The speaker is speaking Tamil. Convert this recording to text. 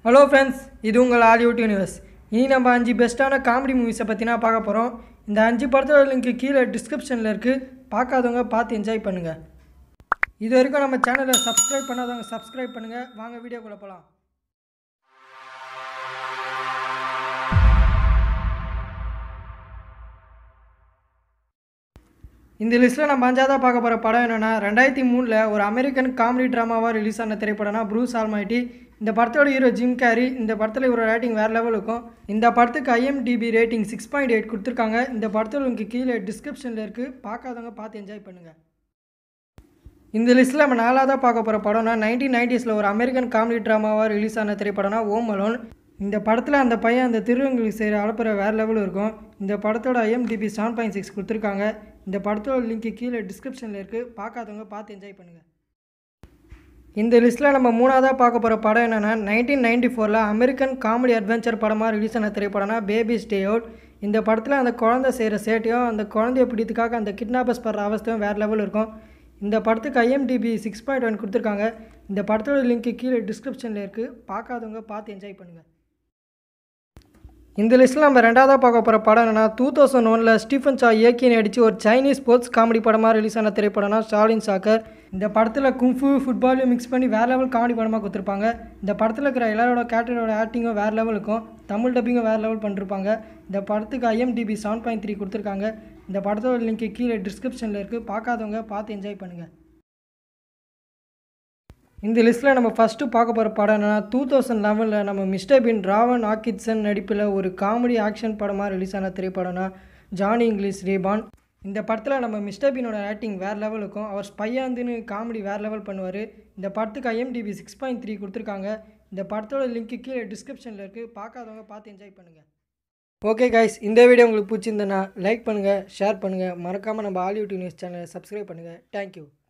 ஹலோ ஃப்ரெண்ட்ஸ் இது உங்கள் ஹாலிவுட் யூனிவர்ஸ் இனி நம்ம அஞ்சு பெஸ்ட்டான காமெடி மூவிஸை பற்றினா பார்க்க போகிறோம் இந்த அஞ்சு படத்தோட லிங்க் கீழே டிஸ்கிரிப்ஷனில் இருக்குது பார்க்காதவங்க பார்த்து என்ஜாய் பண்ணுங்கள் இது வரைக்கும் நம்ம சேனலை சப்ஸ்கிரைப் பண்ணாதவங்க சப்ஸ்கிரைப் பண்ணுங்கள் வாங்க வீடியோக்குள்ளே போகலாம் இந்த லிஸ்ட்டில் நம்ம அஞ்சாவதாக பார்க்க போகிற படம் என்னென்னா ரெண்டாயிரத்தி மூணில் ஒரு அமெரிக்கன் காமெடி ட்ராமாவாக ரிலீஸ் ஆன திரைப்படம்னா ப்ரூஸ் ஆல்மைட்டி இந்த படத்தோட ஹீரோ ஜிம் கேரி இந்த படத்தில் இவரோட ரேட்டிங் வேறு லெவல் இருக்கும் இந்த படத்துக்கு IMDb rating six point eight கொடுத்துருக்காங்க இந்த படத்தோட உங்களுக்கு கீழே டிஸ்கிரிப்ஷனில் இருக்குது பார்க்காதவங்க பார்த்து என்ஜாய் பண்ணுங்கள் இந்த லிஸ்ட்டில் நம்ம நாலாவதாக பார்க்க போகிற படம்னா நைன்டீன் நைன்டிஸில் ஒரு அமெரிக்கன் காமெடி ட்ராமாவாக ரிலீஸ் ஆன திரைப்படம்னா ஓம் அலோன் இந்த படத்தில் அந்த பையன் அந்த திருவங்களுக்கு செய்கிற அலப்புற வேறு லெவல் இருக்கும் இந்த படத்தோட ஐஎம்டிபி செவன் பாயிண்ட் சிக்ஸ் கொடுத்துருக்காங்க இந்த படத்தோட லிங்க் கீழே டிஸ்கிரிப்ஷனில் இருக்குது பார்க்காதவங்க பார்த்து என்ஜாய் பண்ணுங்கள் இந்த லிஸ்ட்டில் நம்ம மூணாவதாக பார்க்க போகிற படம் என்னென்னா நைன்டீன் நைன்டி ஃபோரில் அமெரிக்கன் காமெடி அட்வென்ச்சர் படமாக ரிலீஸ் ஆன திரைப்படம்னா பேபி ஸ்டே அவுட் இந்த படத்தில் அந்த குழந்தை செய்கிற சேட்டையும் அந்த குழந்தைய பிடித்துக்காக அந்த கிட்னாப்பர்ஸ் படுற அவஸ்தையும் வேறு லெவல் இருக்கும் இந்த படத்துக்கு ஐஎம்டிபி சிக்ஸ் பாயிண்ட் ஒன் கொடுத்துருக்காங்க இந்த படத்தோட லிங்க் கீழே டிஸ்கிரிப்ஷனில் இருக்குது பார்க்காதவங்க பார்த்து என்ஜாய் பண்ணுங்கள் இந்த லிஸ்ட்டில் நம்ம ரெண்டாவதாக பார்க்க போகிற படம் என்னன்னா டூ தௌசண்ட் ஒனில் ஸ்டீஃபன் சா இயக்கி நடித்து ஒரு சைனீஸ் ஸ்போர்ட்ஸ் காமெடி படமாக ரிலீஸ் ஆன திரைப்படம்னா ஸ்டாலின் சாக்கர் இந்த படத்தில் குங்ஃபு ஃபுட்பாலையும் மிக்ஸ் பண்ணி வேறு லெவல் காமெடி படமாக கொடுத்துருப்பாங்க இந்த படத்தில் இருக்கிற எல்லாரோட கேரக்டரோட ஆக்டிங்கும் வேறு லெவல் இருக்கும் தமிழ் டப்பிங்கும் வேறு லெவல் பண்ணிருப்பாங்க இந்த படத்துக்கு ஐஎம்டிபி செவன் பாயிண்ட் த்ரீ கொடுத்துருக்காங்க இந்த படத்தோட லிங்க் கீழே டிஸ்கிரிப்ஷனில் இருக்குது பார்க்காதவங்க பார்த்து என்ஜாய் பண்ணுங்கள் இந்த லிஸ்ட்டில் நம்ம ஃபஸ்ட்டு பார்க்க போகிற படம் என்னன்னா டூ தௌசண்ட் லெவனில் நம்ம மிஸ்டர் பின் ராவன் ஆக்கிட்சன் நடிப்பில் ஒரு காமெடி ஆக்ஷன் படமாக ரிலீஸ் ஆன திரைப்படம்னா ஜானி இங்கிலீஷ் ரேபான் இந்த படத்தில் நம்ம மிஸ்டர் பீனோட ஆக்டிங் வேறு லெவல் இருக்கும் அவர் ஸ்பையாந்துன்னு காமெடி வேறு லெவல் பண்ணுவார் இந்த படத்துக்கு ஐஎம்டிபி சிக்ஸ் பாயிண்ட் த்ரீ கொடுத்துருக்காங்க இந்த படத்தோட லிங்க் கீழே டிஸ்கிரிப்ஷனில் இருக்குது பார்க்காதவங்க பார்த்து என்ஜாய் பண்ணுங்கள் ஓகே கைஸ் இந்த வீடியோ உங்களுக்கு பிடிச்சிருந்தேன்னா லைக் பண்ணுங்கள் ஷேர் பண்ணுங்கள் மறக்காமல் நம்ம ஹாலிவுட் நியூஸ் சேனலை சப்ஸ்கிரைப் பண்ணுங்கள் தேங்க்யூ